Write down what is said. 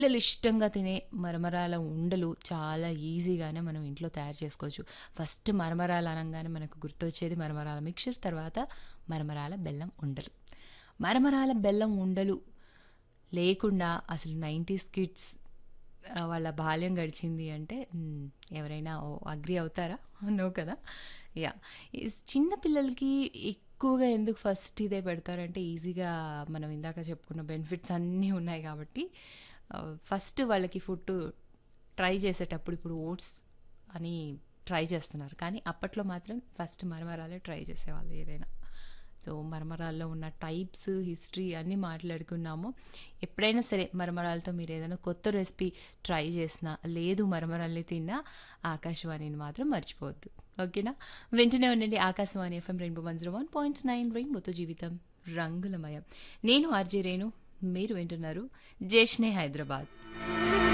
పిల్లలు ఇష్టంగా తినే మరమరాల ఉండలు చాలా ఈజీగానే మనం ఇంట్లో తయారు చేసుకోవచ్చు ఫస్ట్ మరమరాలు అనగానే మనకు గుర్తొచ్చేది మరమరాల మిక్చర్ తర్వాత మరమరాల బెల్లం ఉండలు మరమరాల బెల్లం ఉండలు లేకుండా అసలు నైంటీస్ కిడ్స్ వాళ్ళ బాల్యం గడిచింది అంటే మ్, ఎవరైనా అగ్రి అవుతారా నో కదా యా చిన్న పిల్లలకి ఎక్కువగా ఎందుకు ఫస్ట్ ఇదే పెడతారంటే ఈజీగా మనం ఇందాక చెప్పుకున్న బెనిఫిట్స్ అన్నీ ఉన్నాయి కాబట్టి ఫస్ట్ వాళ్ళకి ఫుడ్ ట్రై చేసేటప్పుడు ఇప్పుడు ఓట్స్ అని ట్రై చేస్తున్నారు కానీ అప్పట్లో మాత్రం ఫస్ట్ మరమరాలే ట్రై చేసేవాళ్ళు ఏదైనా సో మరమరాల్లో ఉన్న టైప్స్ హిస్టరీ అన్నీ మాట్లాడుకున్నాము ఎప్పుడైనా సరే మరమరాలతో మీరు ఏదైనా కొత్త రెసిపీ ట్రై చేసినా లేదు మరమరాల్ని తిన్నా ఆకాశవాణిని మాత్రం మర్చిపోవద్దు ఓకేనా వెంటనే ఉండండి Akashvani FM Rainbow one zero one point nine రెయిన్బోతో జీవితం రంగులమయం నేను ఆర్జే రేణు మీరు వింటున్నారు జేష్నే హైదరాబాద్